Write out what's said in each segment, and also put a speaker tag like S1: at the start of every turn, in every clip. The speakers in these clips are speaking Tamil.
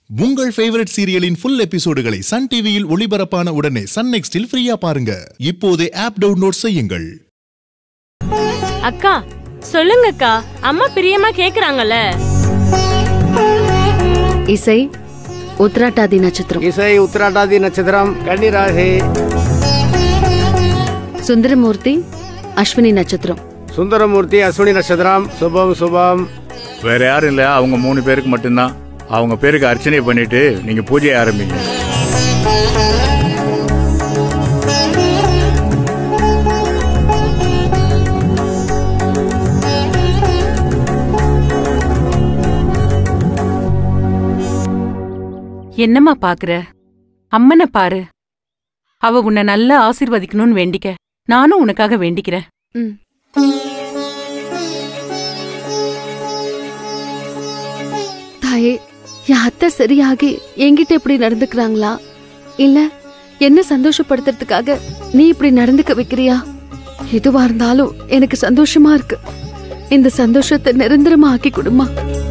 S1: உங்கள் ஃபேவரட் சீரியலின் ஃபுல் எபிசோடுகளை சன் டிவியில் ஒளிபரப்பான உடனே சன் நெக்ஸ்டில் ஃப்ரீயா பாருங்க இப்போதே ஆப் டவுன்லோட் செய்யுங்கள்
S2: அக்கா சொல்லுங்கக்கா அம்மா பிரியமா கேக்குறாங்கல்ல
S3: இசை உத்ராட்டாதி நட்சத்திரம்
S4: இசை உத்திராட்டாதி நட்சத்திரம் கன்னிராசி
S3: சுந்தரமூர்த்தி அஸ்வினி நட்சத்திரம்
S4: சுந்தரமூர்த்தி அஸ்வினி நட்சத்திரம் சுபம் சுபம்
S5: வேற யாரும் இல்ல அவங்க மூணு பேருக்கு மட்டும்தான் அவங்க பேருக்கு அர்ச்சனை பண்ணிட்டு நீங்க பூஜையை ஆரம்பிங்க
S6: என்னம்மா பாக்குற அம்மனை பாரு அவ உன்னை நல்லா ஆசீர்வதிக்கணும்னு வேண்டிக்க நானும் உனக்காக வேண்டிக்கிறேன்
S3: ம். தாயே என் அத்தை சரியாகி என்கிட்ட இப்படி நடந்துக்கிறாங்களா இல்ல என்ன சந்தோஷப்படுத்துறதுக்காக நீ இப்படி நடந்துக்க வைக்கிறியா எதுவா இருந்தாலும் எனக்கு சந்தோஷமா இருக்கு இந்த சந்தோஷத்தை நிரந்தரமா ஆக்கி கொடுமா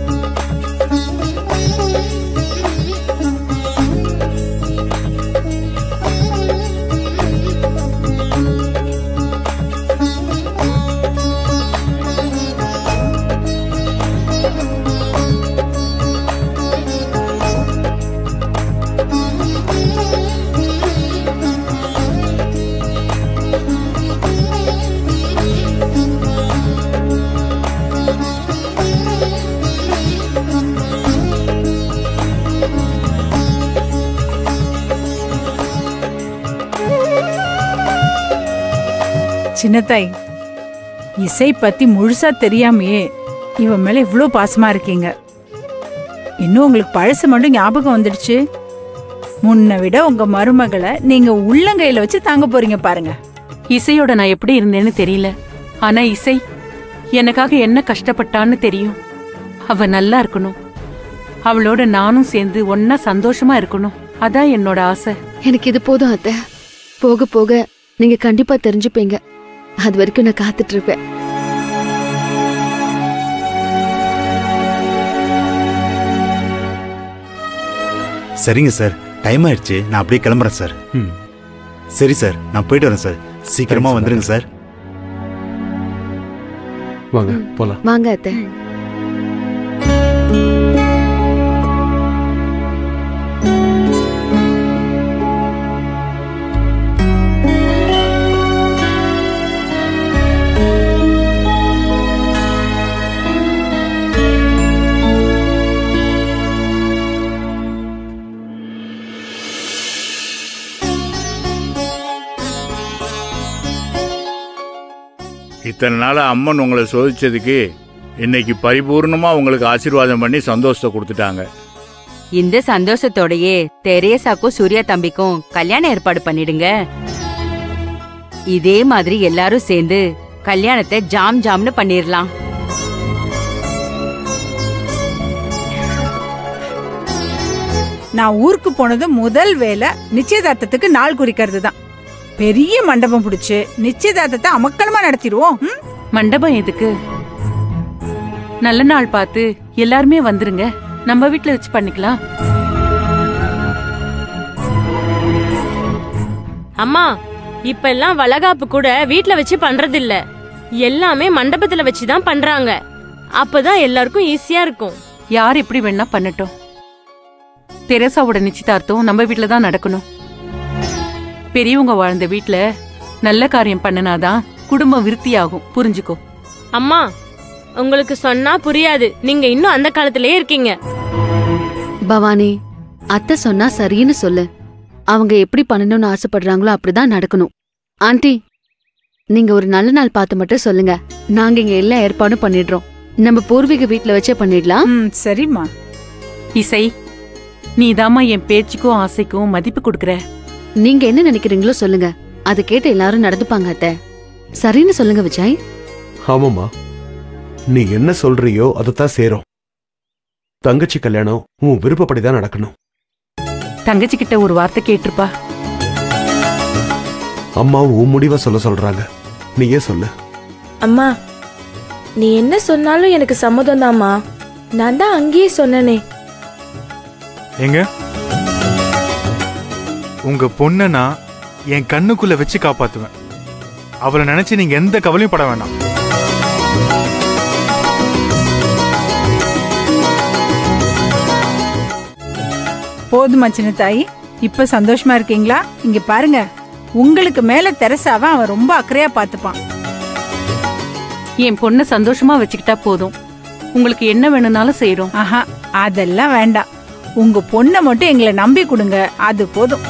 S7: சின்னத்தாய் இசை பத்தி முழுசா தெரியாமையே இவன் மேல இவ்ளோ பாசமா இருக்கீங்க இன்னும் உங்களுக்கு பழசு மட்டும் ஞாபகம் வந்துடுச்சு முன்ன விட உங்க மருமகளை நீங்க உள்ளங்கையில வச்சு தாங்க போறீங்க பாருங்க
S6: இசையோட நான் எப்படி இருந்தேன்னு தெரியல ஆனா இசை எனக்காக என்ன கஷ்டப்பட்டான்னு தெரியும் அவ நல்லா இருக்கணும் அவளோட நானும் சேர்ந்து ஒன்னா சந்தோஷமா இருக்கணும் அதான் என்னோட ஆசை
S3: எனக்கு இது போதும் அத்தை போக போக நீங்க கண்டிப்பா தெரிஞ்சுப்பீங்க அது வரைக்கும் நான் காத்துட்டு இருப்பேன்
S8: சரிங்க சார் டைம் ஆயிடுச்சு நான் அப்படியே கிளம்புறேன் சார் சரி சார் நான் போயிட்டு வரேன் சார் சீக்கிரமா வந்துருங்க சார்
S9: வாங்க போலாம்
S3: வாங்க அத்தை
S5: இத்தனை நாள் அம்மன் உங்களை சோதிச்சதுக்கு இன்னைக்கு பரிபூர்ணமா உங்களுக்கு ஆசீர்வாதம் பண்ணி சந்தோஷத்தை கொடுத்துட்டாங்க
S10: இந்த சந்தோஷத்தோடயே தெரேசாக்கும் சூர்யா தம்பிக்கும் கல்யாணம் ஏற்பாடு பண்ணிடுங்க இதே மாதிரி எல்லாரும் சேர்ந்து கல்யாணத்தை ஜாம் ஜாம்னு பண்ணிரலாம்
S7: நான் ஊருக்கு போனது முதல் வேலை நிச்சயதார்த்தத்துக்கு நாள் குறிக்கிறது தான் பெரிய மண்டபம் பிடிச்சு நிச்சயதார்த்தத்தை அமக்கலமா நடத்திடுவோம் ம்?
S6: மண்டபம் எதுக்கு நல்ல நாள் பார்த்து எல்லாருமே வந்துருங்க நம்ம வீட்ல வச்சு பண்ணிக்கலாம்
S2: அம்மா இப்ப எல்லாம் வளகாப்பு கூட வீட்ல வச்சு பண்றது இல்ல எல்லாமே மண்டபத்துல வச்சு தான் பண்றாங்க அப்பதான் எல்லாருக்கும் ஈஸியா இருக்கும்
S6: யார் எப்படி வேணா பண்ணட்டும் தெரேசாவோட நிச்சயதார்த்தம் நம்ம வீட்ல தான் நடக்கணும் பெரியவங்க வாழ்ந்த வீட்ல நல்ல காரியம் பண்ணனாதான் குடும்பம் விருத்தியாகும் புரிஞ்சுக்கோ
S2: அம்மா உங்களுக்கு சொன்னா புரியாது நீங்க இன்னும் அந்த காலத்திலேயே இருக்கீங்க
S3: பவானி அத்தை சொன்னா சரின்னு சொல்லு அவங்க எப்படி பண்ணணும்னு ஆசைப்படுறாங்களோ அப்படிதான் நடக்கணும் ஆண்டி நீங்க ஒரு நல்ல நாள் பார்த்து மட்டும் சொல்லுங்க நாங்க இங்க எல்லா ஏற்பாடும் பண்ணிடுறோம் நம்ம பூர்வீக வீட்ல வச்சே பண்ணிடலாம்
S7: ம் சரிம்மா
S6: இசை நீதாம்மா என் பேச்சுக்கும் ஆசைக்கும் மதிப்பு கொடுக்கற
S3: நீங்க என்ன நினைக்கிறீங்களோ சொல்லுங்க அதை கேட்டு எல்லாரும் நடந்துப்பாங்க அத்தை சரின்னு சொல்லுங்க விஜய்
S9: ஆமாம்மா நீ என்ன சொல்றியோ அதைத்தான் சேரும் தங்கச்சி கல்யாணம் உன் விருப்பப்படிதான் நடக்கணும்
S6: தங்கச்சி கிட்ட ஒரு வார்த்தை கேட்டிருப்பா
S9: அம்மா உன் முடிவை சொல்ல சொல்றாங்க நீயே சொல்லு
S11: அம்மா நீ என்ன சொன்னாலும் எனக்கு சம்மதம் தாம்மா நான் தான் அங்கேயே சொன்னனே
S12: ஏங்க உங்க பொண்ணை நான் என் கண்ணுக்குள்ள வச்சு காப்பாத்துவேன் அவளை நினைச்சு நீங்க எந்த கவலையும் பட வேண்டாம்
S7: போதுமா சின்ன தாயி இப்ப சந்தோஷமா இருக்கீங்களா இங்க பாருங்க உங்களுக்கு மேல தெரசாவை அவன் ரொம்ப அக்கறையா பாத்துப்பான்
S6: என் பொண்ணை சந்தோஷமா வச்சுக்கிட்டா போதும் உங்களுக்கு என்ன வேணும்னாலும் செய்யறோம்
S7: ஆஹா அதெல்லாம் வேண்டாம் உங்க பொண்ணை மட்டும் எங்களை நம்பி கொடுங்க அது போதும்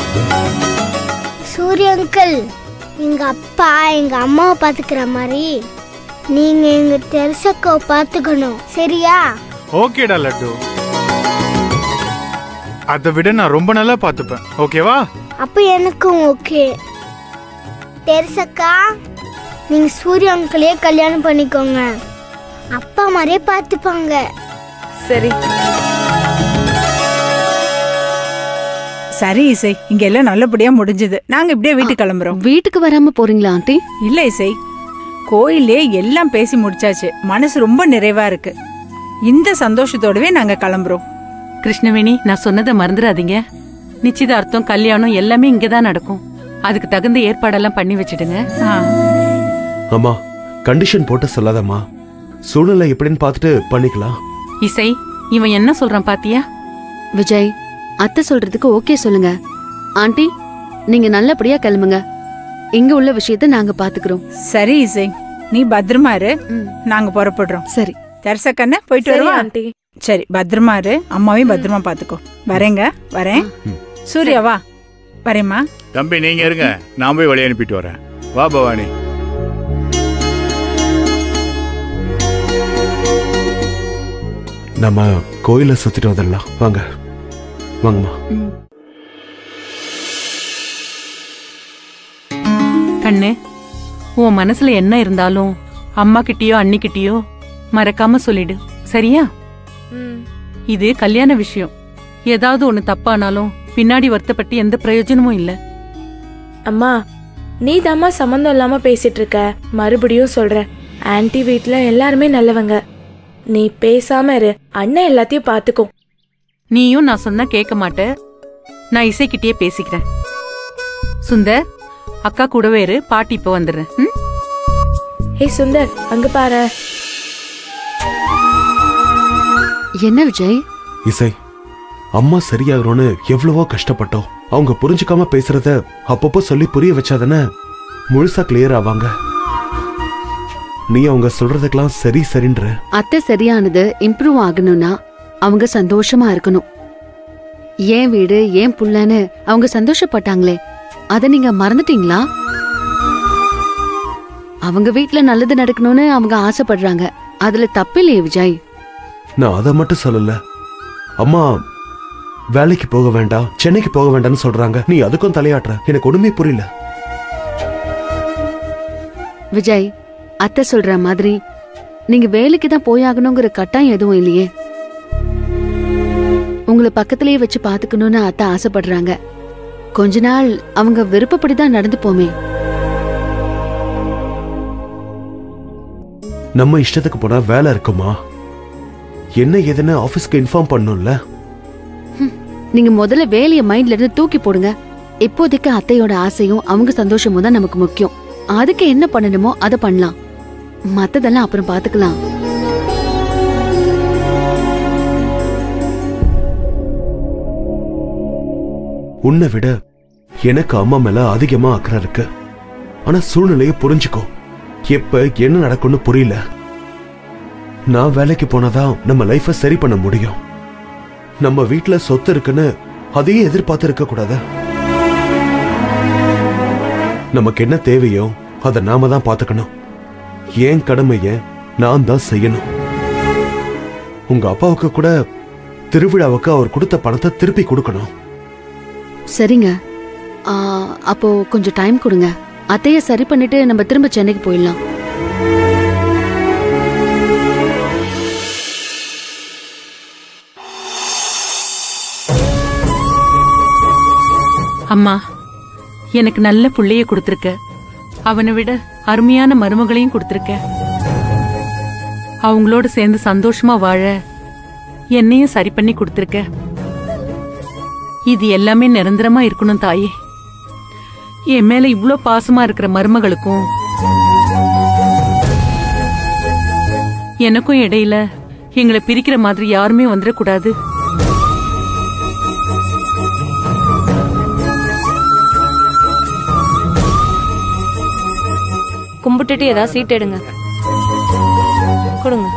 S13: சூரிய அங்கிள் எங்க அப்பா எங்க அம்மாவை பாத்துக்கிற மாதிரி நீங்க எங்க தெரசக்காவை பாத்துக்கணும் சரியா
S12: ஓகேடா லட்டு அதை விட நான் ரொம்ப நல்லா பார்த்துப்பேன் ஓகேவா
S13: அப்ப எனக்கும் ஓகே தெரசக்கா நீங்க சூரிய அங்கிளையே கல்யாணம் பண்ணிக்கோங்க அப்பா மாதிரியே பார்த்துப்பாங்க
S11: சரி
S7: சரி இசை இங்க எல்லாம் நல்லபடியா முடிஞ்சது நாங்க இப்படியே வீட்டுக்கு கிளம்புறோம்
S3: வீட்டுக்கு வராம போறீங்களா ஆண்டி
S7: இல்ல இசை கோயிலே எல்லாம் பேசி முடிச்சாச்சு மனசு ரொம்ப நிறைவா இருக்கு இந்த சந்தோஷத்தோடவே நாங்க கிளம்புறோம்
S6: கிருஷ்ணவேணி நான் சொன்னதை மறந்துடாதீங்க நிச்சயதார்த்தம் கல்யாணம் எல்லாமே இங்கதான் நடக்கும் அதுக்கு தகுந்த ஏற்பாடெல்லாம் பண்ணி வச்சிடுங்க
S9: அம்மா கண்டிஷன் போட்டு சொல்லாதம்மா சூழ்நிலை எப்படின்னு பார்த்துட்டு பண்ணிக்கலாம்
S6: இசை இவன் என்ன சொல்றான் பாத்தியா
S3: விஜய் அத்தை சொல்றதுக்கு ஓகே சொல்லுங்க ஆண்டி நீங்க நல்லபடியா கிளம்புங்க இங்க உள்ள விஷயத்த நாங்க பாத்துக்கிறோம்
S7: சரி இசை நீ பத்திரமா இரு நாங்க புறப்படுறோம்
S3: சரி
S7: தரிசக்கண்ண போயிட்டு
S11: சரி,
S7: வருவா
S11: ஆண்டி.
S7: சரி பத்திரமா இரு அம்மாவையும் பத்திரமா பாத்துக்கோ வரேங்க வரேன் சூர்யா வா வரேம்மா
S5: தம்பி நீங்க இருங்க நான் போய் வழி அனுப்பிட்டு வரேன் வா பவானி
S9: நம்ம கோயிலை சுத்திட்டு வந்துடலாம் வாங்க வாங்கம்மா
S6: கண்ணு உன் மனசுல என்ன இருந்தாலும் அம்மா கிட்டயோ அண்ணி கிட்டயோ மறக்காம சொல்லிடு சரியா இது கல்யாண விஷயம் ஏதாவது ஒண்ணு தப்பானாலும் பின்னாடி வருத்தப்பட்டு எந்த பிரயோஜனமும் இல்ல
S11: அம்மா நீ தாம்மா சம்மந்தம் இல்லாம பேசிட்டு இருக்க மறுபடியும் சொல்றேன் ஆன்ட்டி வீட்ல எல்லாருமே நல்லவங்க நீ பேசாம இரு அண்ணன் எல்லாத்தையும் பாத்துக்கும்
S6: நீயும் நான் சொன்னா கேட்க மாட்ட நான் இசைக்கிட்டயே பேசிக்கிறேன் சுந்தர் அக்கா கூடவே இரு பாட்டி இப்ப வந்துடுறேன் ம்?
S11: ஹே சுந்தர் அங்க பாரு
S3: என்ன விஜய்
S9: இசை அம்மா சரியாகணும்னு எவ்வளவோ கஷ்டப்பட்டோம் அவங்க புரிஞ்சுக்காம பேசுறத அப்பப்போ சொல்லி புரிய வச்சாதானே முழுசா கிளியர் ஆவாங்க நீ அவங்க சொல்றதுக்கெல்லாம் சரி சரின்ற
S3: அத்தை சரியானது இம்ப்ரூவ் ஆகணும்னா அவங்க சந்தோஷமா இருக்கணும் ஏன் வீடு ஏன் புள்ளன்னு அவங்க சந்தோஷப்பட்டாங்களே அத நீங்க மறந்துட்டீங்களா அவங்க வீட்ல நல்லது நடக்கணும்னு அவங்க ஆசைப்படுறாங்க அதுல தப்பில்லையே விஜய்
S9: நான் அதை மட்டும் சொல்லல அம்மா வேலைக்கு போக வேண்டாம் சென்னைக்கு போக வேண்டாம்னு சொல்றாங்க நீ அதுக்கும் தலையாட்டுற எனக்கு ஒண்ணுமே புரியல
S3: விஜய் அத்தை சொல்ற மாதிரி நீங்க வேலைக்கு தான் போயாகணுங்கிற கட்டாயம் எதுவும் இல்லையே உங்களை பக்கத்திலேயே வச்சு பாத்துக்கணும்னு அத்தை ஆசைப்படுறாங்க கொஞ்ச நாள் அவங்க விருப்பப்படி தான் நடந்து போமே
S9: நம்ம இஷ்டத்துக்கு போனா வேலை இருக்குமா என்ன ஏதுன்னு ஆபீஸ்க்கு இன்ஃபார்ம் பண்ணும்ல
S3: நீங்க முதல்ல வேலைய மைண்ட்ல இருந்து தூக்கி போடுங்க இப்போதைக்கு அத்தையோட ஆசையும் அவங்க சந்தோஷமும் தான் நமக்கு முக்கியம் அதுக்கு என்ன பண்ணணுமோ அதை பண்ணலாம் மத்ததெல்லாம் அப்புறம் பாத்துக்கலாம்
S9: உன்னை விட எனக்கு அம்மா மேல அதிகமா அக்கறை இருக்கு ஆனா சூழ்நிலையை புரிஞ்சுக்கோ எப்ப என்ன நடக்கும்னு புரியல நான் வேலைக்கு போனாதான் நம்ம லைஃப சரி பண்ண முடியும் நம்ம வீட்ல சொத்து இருக்குன்னு அதையே எதிர்பார்த்து இருக்க கூடாது நமக்கு என்ன தேவையோ அதை நாம தான் பாத்துக்கணும் ஏன் கடமைய நான் தான் செய்யணும் உங்க அப்பாவுக்கு கூட திருவிழாவுக்கு அவர் கொடுத்த பணத்தை திருப்பி கொடுக்கணும்
S3: சரிங்க ஆ, அப்போ கொஞ்சம் டைம் கொடுங்க அத்தைய சரி பண்ணிட்டு நம்ம திரும்ப சென்னைக்கு போயிடலாம்
S6: அம்மா எனக்கு நல்ல புள்ளைய கொடுத்துருக்க அவனை விட அருமையான மருமகளையும் கொடுத்துருக்க அவங்களோட சேர்ந்து சந்தோஷமா வாழ என்னையும் சரி பண்ணி கொடுத்துருக்க இது எல்லாமே நிரந்தரமா இருக்கணும் தாயே என் மேல இவ்ளோ பாசமா இருக்கிற மருமகளுக்கும் எனக்கும் இடையில எங்களை பிரிக்கிற மாதிரி யாருமே வந்துடக்கூடாது
S2: கும்பிட்டுட்டு ஏதாவது சீட் எடுங்க கொடுங்க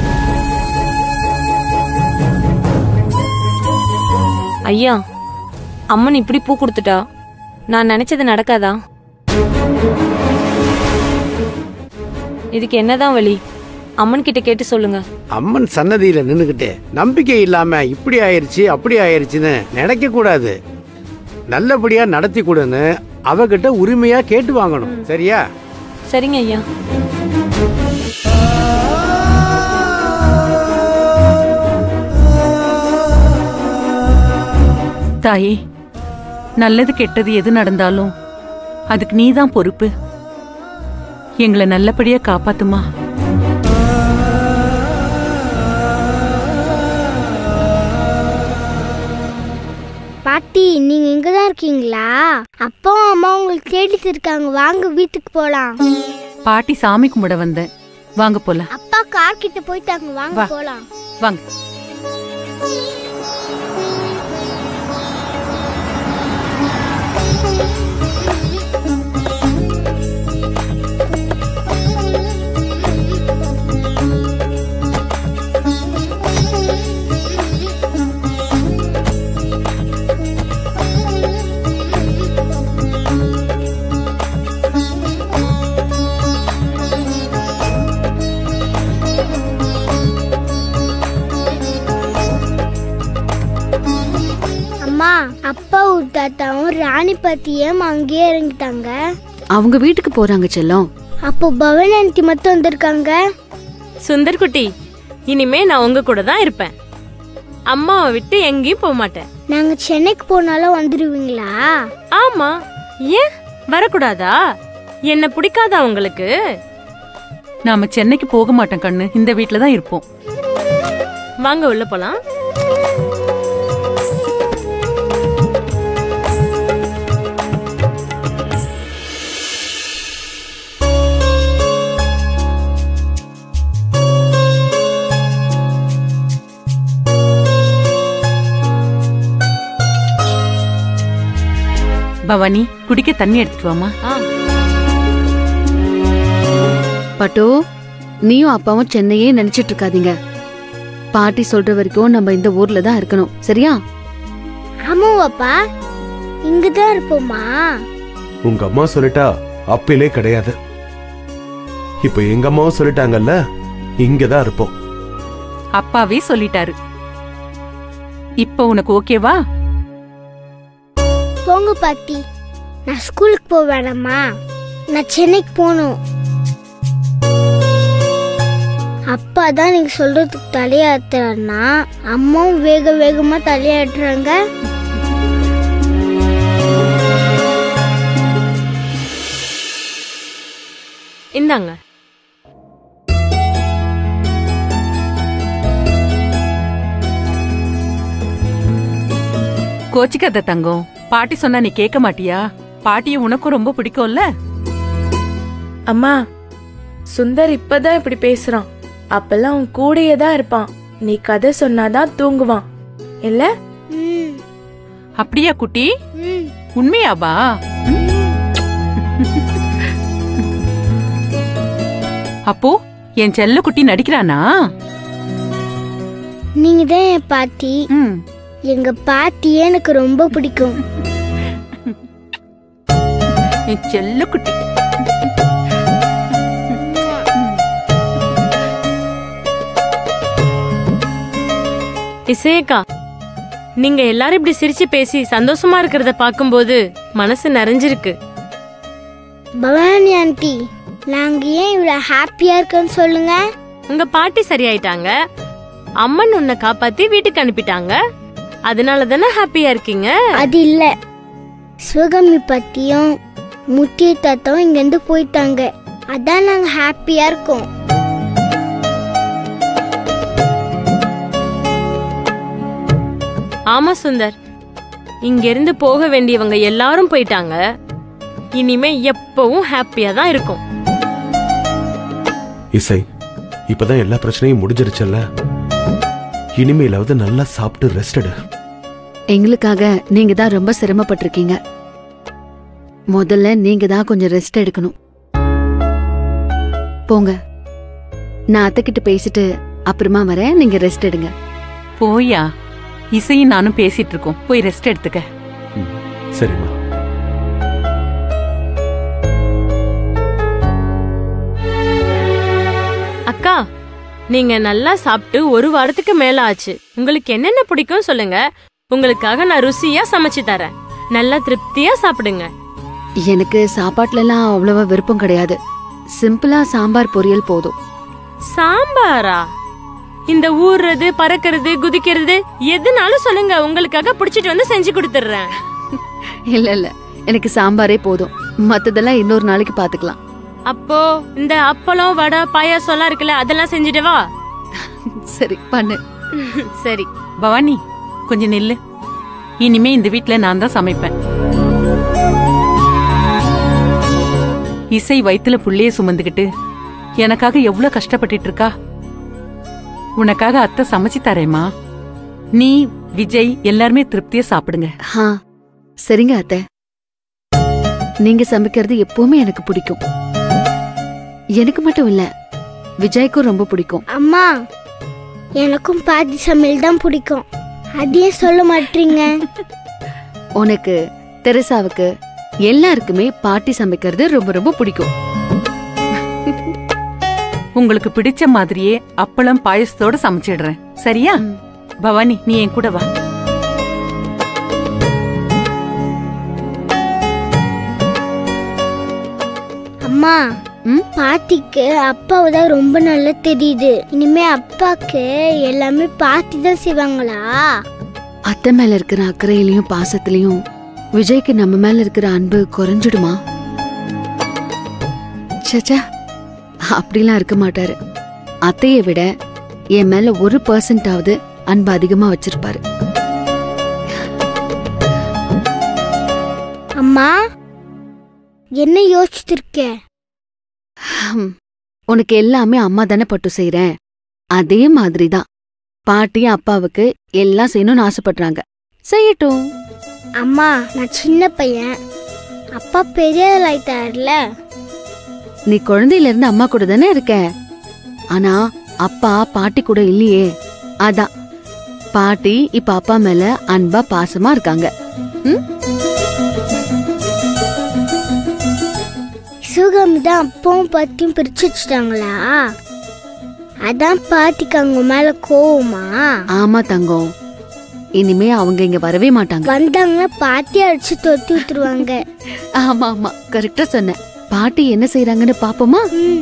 S2: ஐயா அம்மன் இப்படி பூ கொடுத்துட்டா நான் நினைச்சது நடக்காதா இதுக்கு என்னதான் வழி அம்மன் கிட்ட கேட்டு சொல்லுங்க
S4: அம்மன் சன்னதியில நின்னுக்கிட்டு நம்பிக்கை இல்லாம இப்படி ஆயிருச்சு அப்படி ஆயிருச்சுன்னு நினைக்க கூடாது நல்லபடியா நடத்தி கொடுன்னு அவகிட்ட உரிமையா கேட்டு வாங்கணும் சரியா
S2: சரிங்க ஐயா
S6: தாயே நல்லது கெட்டது எது நடந்தாலும் அதுக்கு நீதான் பொறுப்பு எங்களை நல்லபடியா காப்பாத்துமா
S13: பாட்டி நீங்க இங்க தான் இருக்கீங்களா அப்பா அம்மா உங்களுக்கு தேடிட்டு இருக்காங்க வாங்க வீட்டுக்கு போலாம்
S6: பாட்டி சாமி கும்பிட வந்தேன் வாங்க போலாம்
S13: அப்பா கார் கிட்ட போயிட்டாங்க வாங்க
S6: வா.
S13: போலாம்
S6: வாங்க
S13: அம்மா அப்பாவும் தாத்தாவும் ராணி பத்தியும் அங்கேயே இறங்கிட்டாங்க
S3: அவங்க வீட்டுக்கு போறாங்க செல்லம்
S13: அப்போ பவன் ஆண்டி மட்டும் வந்திருக்காங்க
S2: சுந்தர் குட்டி இனிமே நான் உங்க கூட தான் இருப்பேன் அம்மாவை விட்டு எங்கேயும் போக மாட்டேன்
S13: நாங்க சென்னைக்கு போனாலும் வந்துடுவீங்களா
S2: ஆமா ஏன் வரக்கூடாதா என்ன பிடிக்காதா உங்களுக்கு
S6: நாம சென்னைக்கு போக மாட்டோம் கண்ணு இந்த வீட்ல தான் இருப்போம்
S2: வாங்க உள்ள போலாம்
S6: பவானி குடிக்க தண்ணி எடுத்துட்டு வாமா
S3: பட்டோ நீயும் அப்பாவும் சென்னையே நினைச்சிட்டு இருக்காதீங்க பாட்டி சொல்ற வரைக்கும் நம்ம இந்த ஊர்ல தான் இருக்கணும் சரியா
S13: ஆமாவாப்பா இங்க தான் இருப்போமா
S9: உங்க அம்மா சொல்லிட்டா அப்பிலே கிடையாது இப்ப எங்க அம்மாவும் சொல்லிட்டாங்கல்ல இங்கதான் இருப்போம்
S6: அப்பாவே சொல்லிட்டாரு இப்ப உனக்கு ஓகேவா
S13: போங்க பாட்டி நான் ஸ்கூலுக்கு போக வேணாமா நான் சென்னைக்கு போகணும் அப்பா தான் நீங்க சொல்றதுக்கு தலையாட்டுறன்னா அம்மாவும் வேக வேகமா தலையாட்டுறாங்க
S2: இந்தாங்க
S6: கோச்சிக்காத தங்கம் பாட்டி சொன்னா நீ கேட்க மாட்டியா பாட்டியை உனக்கும் ரொம்ப பிடிக்கும்ல
S11: அம்மா சுந்தர் இப்பதான் இப்படி பேசுறான் அப்பெல்லாம் அவன் கூடயே தான் இருப்பான் நீ கதை சொன்னாதான் தூங்குவான் இல்ல
S6: அப்படியா குட்டி உண்மையாபா அப்போ என் செல்ல குட்டி நடிக்கிறானா
S13: நீங்க தான் என் பாட்டி எங்க பாட்டியே எனக்கு ரொம்ப பிடிக்கும்
S6: என் செல்ல குட்டி
S2: இசையக்கா நீங்க எல்லாரும் இப்படி சிரிச்சு பேசி சந்தோஷமா இருக்கிறத பார்க்கும்போது மனசு நிறைஞ்சிருக்கு
S13: பவானி ஆண்டி நாங்க ஏன் இவ்வளவு ஹாப்பியா இருக்கோன்னு சொல்லுங்க
S2: உங்க பாட்டி சரியாயிட்டாங்க அம்மன் உன்னை காப்பாத்தி வீட்டுக்கு அனுப்பிட்டாங்க அதனால தானே ஹாப்பியா இருக்கீங்க
S13: அது இல்ல சிவகாமி பத்தியும் முத்திய தாத்தாவும் இங்க இருந்து போயிட்டாங்க அதான் நாங்க ஹாப்பியா இருக்கோம்
S2: ஆமா சுந்தர் இங்க இருந்து போக வேண்டியவங்க எல்லாரும் போயிட்டாங்க இனிமே எப்பவும் ஹாப்பியா தான் இருக்கும்
S9: இசை இப்பதான் எல்லா பிரச்சனையும் முடிஞ்சிருச்சல்ல இனிமேலாவது நல்லா சாப்பிட்டு ரெஸ்ட் எடு
S3: எங்களுக்காக நீங்க தான் ரொம்ப சிரமப்பட்டிருக்கீங்க முதல்ல நீங்க தான் கொஞ்சம் ரெஸ்ட் எடுக்கணும் போங்க நான் அத்தைக்கிட்ட பேசிட்டு அப்புறமா வரேன் நீங்க ரெஸ்ட் எடுங்க
S6: போயா இசையும் நானும் பேசிட்டு இருக்கோம் போய் ரெஸ்ட் எடுத்துக்க
S9: சரிம்மா
S2: அக்கா நீங்க நல்லா சாப்பிட்டு ஒரு வாரத்துக்கு மேல ஆச்சு உங்களுக்கு என்னென்ன பிடிக்கும் சொல்லுங்க உங்களுக்காக நான் ருசியா சமைச்சு தரேன் நல்லா திருப்தியா சாப்பிடுங்க
S3: எனக்கு சாப்பாட்டுல எல்லாம் அவ்வளவா விருப்பம் கிடையாது சிம்பிளா சாம்பார் பொரியல் போதும்
S2: சாம்பாரா இந்த ஊறுறது பறக்கிறது குதிக்கிறது எதுனாலும் சொல்லுங்க உங்களுக்காக புடிச்சிட்டு வந்து செஞ்சு கொடுத்துடுறேன்
S3: இல்ல இல்ல எனக்கு சாம்பாரே போதும் மத்ததெல்லாம் இன்னொரு நாளைக்கு பாத்துக்கலாம்
S2: அப்போ இந்த அப்பளம் வடை பாயாசம் எல்லாம் இருக்குல்ல அதெல்லாம் செஞ்சுட்டு வா
S3: சரி பண்ணு
S2: சரி
S6: பவானி கொஞ்சம் நில்லு இனிமே இந்த வீட்ல நான் தான் சமைப்பேன் இசை வயித்துல புள்ளைய சுமந்துக்கிட்டு எனக்காக எவ்வளவு கஷ்டப்பட்டுட்டு இருக்கா உனக்காக அத்தை சமைச்சு தரேம்மா நீ விஜய் எல்லாருமே திருப்தியா சாப்பிடுங்க
S3: ஹா சரிங்க அத்தை நீங்க சமைக்கிறது எப்பவுமே எனக்கு பிடிக்கும் எனக்கு மட்டும் இல்ல விஜய்க்கும் ரொம்ப பிடிக்கும்
S13: அம்மா எனக்கும் பாட்டி சமையல் தான் பிடிக்கும் அதையே சொல்ல மாட்டீங்க
S3: உனக்கு தெரசாவுக்கு எல்லாருக்குமே பாட்டி சமைக்கிறது ரொம்ப ரொம்ப பிடிக்கும்
S6: உங்களுக்கு பிடிச்ச மாதிரியே அப்பளம் பாயசத்தோட சமைச்சிடுறேன் சரியா பவானி நீ என் கூட வா
S13: அம்மா பாட்டிக்கு அப்பாவை தான் ரொம்ப நல்லா தெரியுது இனிமே அப்பாக்கு எல்லாமே பாட்டி தான் செய்வாங்களா
S3: அத்தை மேல இருக்கிற அக்கறையிலயும் பாசத்திலையும் விஜய்க்கு நம்ம மேல இருக்கிற அன்பு குறைஞ்சிடுமா சச்சா அப்படிலாம் இருக்க மாட்டாரு அத்தையை விட என் மேல ஒரு பர்சன்டாவது அன்பு அதிகமா வச்சிருப்பாரு
S13: அம்மா என்ன யோசிச்சுட்டு இருக்க
S3: ஹம், உனக்கு எல்லாமே அம்மா தானே பட்டு செய்றேன் அதே மாதிரி தான் பாட்டி அப்பாவுக்கு எல்லாம் செய்யணும்னு ஆசைப்படுறாங்க செய்யட்டும்
S13: அம்மா நான் சின்ன பையன் அப்பா பெரிய ஆயிட்டார்ல
S3: நீ குழந்தையில இருந்து அம்மா கூட தானே இருக்க ஆனா அப்பா பாட்டி கூட இல்லையே அதான் பாட்டி இப்ப அப்பா மேல அன்பா பாசமா இருக்காங்க ம்?
S13: சிவகாமி தான் அப்பாவும் பாட்டியும் பிரிச்சு வச்சுட்டாங்களா அதான் பாட்டிக்கு அவங்க மேல கோவமா
S3: ஆமா தங்கம் இனிமே அவங்க இங்க வரவே மாட்டாங்க
S13: வந்தாங்கன்னா பாட்டி அடிச்சு தொத்தி விட்டுருவாங்க
S3: ஆமா ஆமா கரெக்டா சொன்ன பாட்டி என்ன செய்யறாங்கன்னு பாப்போமா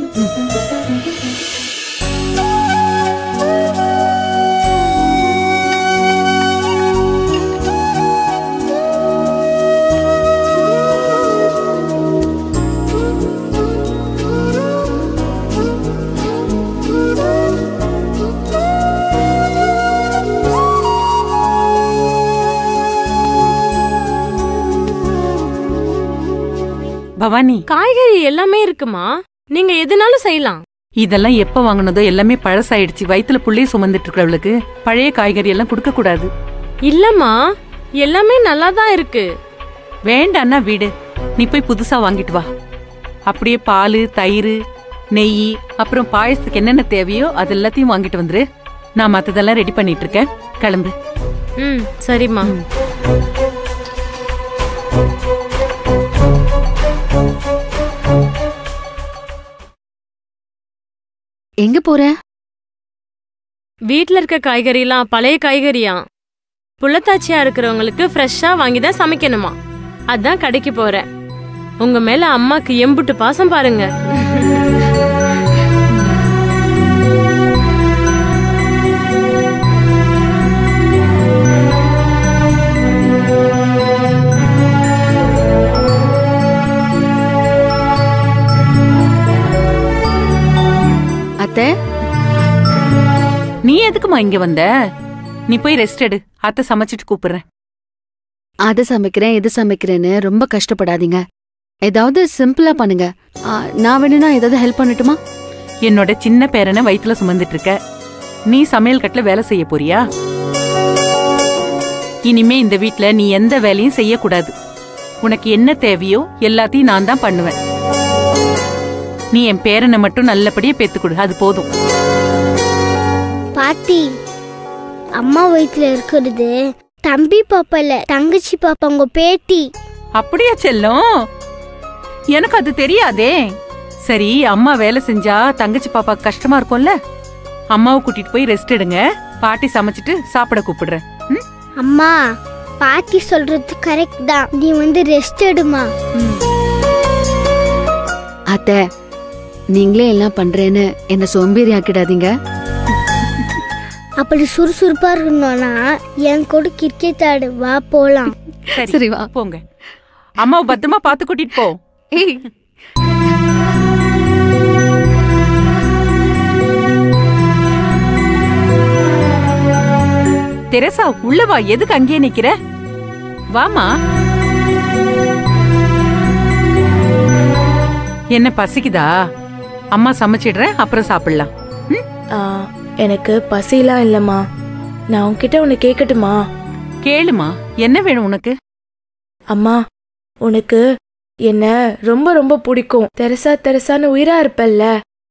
S6: பவானி
S2: காய்கறி எல்லாமே இருக்குமா நீங்க எதுனாலும் செய்யலாம்
S6: இதெல்லாம் எப்ப வாங்கினதோ எல்லாமே பழசாயிடுச்சு வயித்துல புள்ளைய சுமந்துட்டு இருக்கிறவளுக்கு பழைய காய்கறி எல்லாம் கொடுக்க கூடாது
S2: இல்லம்மா எல்லாமே நல்லா தான் இருக்கு
S6: வேண்டான்னா வீடு நீ போய் புதுசா வாங்கிட்டு வா அப்படியே பால் தயிர் நெய் அப்புறம் பாயசத்துக்கு என்னென்ன தேவையோ அது எல்லாத்தையும் வாங்கிட்டு வந்துரு நான் மத்ததெல்லாம் ரெடி பண்ணிட்டு இருக்கேன் கிளம்பு
S2: ம் சரிம்மா
S3: எங்க போற
S2: வீட்ல இருக்க காய்கறிலாம் பழைய காய்கறியா புள்ளத்தாச்சியா இருக்கிறவங்களுக்கு ஃப்ரெஷ்ஷா வாங்கி தான் சமைக்கணுமா அதான் கடைக்கு போறேன் உங்க மேல அம்மாக்கு எம்புட்டு பாசம் பாருங்க
S3: அத்தை
S6: நீ எதுக்குமா இங்க வந்த நீ போய் ரெஸ்ட் எடு அத்தை சமைச்சிட்டு கூப்பிடுறேன்
S3: அதை சமைக்கிறேன் இது சமைக்கிறேன்னு ரொம்ப கஷ்டப்படாதீங்க ஏதாவது சிம்பிளா பண்ணுங்க ஆ, நான் வேணும்னா ஏதாவது ஹெல்ப் பண்ணட்டுமா
S6: என்னோட சின்ன பேரனை வயித்துல சுமந்துட்டு இருக்க நீ சமையல் கட்டுல வேலை செய்ய போறியா இனிமே இந்த வீட்ல நீ எந்த வேலையும் செய்யக்கூடாது உனக்கு என்ன தேவையோ எல்லாத்தையும் நான் தான் பண்ணுவேன் நீ என் பேரனை மட்டும் நல்லபடியா பெத்துக்கொடு அது போதும்
S13: பாட்டி அம்மா வயித்துல இருக்கிறது தம்பி பாப்பா இல்ல தங்கச்சி பாப்பா உங்க பேத்தி
S6: அப்படியா செல்லம் எனக்கு அது தெரியாதே சரி அம்மா வேலை செஞ்சா தங்கச்சி பாப்பா கஷ்டமா இருக்கும்ல அம்மாவை கூட்டிட்டு போய் ரெஸ்ட் எடுங்க பாட்டி சமைச்சிட்டு சாப்பிட கூப்பிடுறேன் ம்?
S13: அம்மா பாட்டி சொல்றது கரெக்ட் தான் நீ வந்து ரெஸ்ட் எடுமா
S3: அத்தை நீங்களே எல்லாம் பண்றேன்னு என்ன சோம்பேறி ஆக்கிடாதீங்க
S13: அப்படி சுறுசுறுப்பா இருக்கணும்னா என் கூட கிரிக்கெட் ஆடு வா போலாம்
S6: சரி வா போங்க அம்மாவை பத்திரமா பார்த்து கூட்டிட்டு போ
S3: ஏய்
S6: தெரசா உள்ள வா எதுக்கு அங்கேயே நிக்கிற வாமா என்ன பசிக்குதா அம்மா சமைச்சிடுறேன் அப்புறம் சாப்பிடலாம்
S11: ஆ, எனக்கு பசிலாம் இல்லம்மா நான் உன்கிட்ட ஒன்று கேட்கட்டுமா
S6: கேளுமா என்ன வேணும் உனக்கு
S11: அம்மா உனக்கு என்ன ரொம்ப ரொம்ப பிடிக்கும் தெரசா தெரசான்னு உயிரா இருப்பல்ல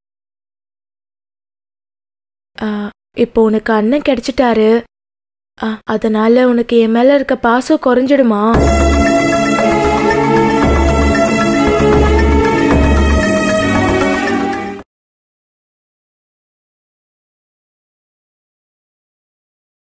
S11: ஆ, இப்போ உனக்கு அண்ணன் கிடைச்சிட்டாரு ஆ, அதனால உனக்கு என் மேல இருக்க பாசம் குறைஞ்சிடுமா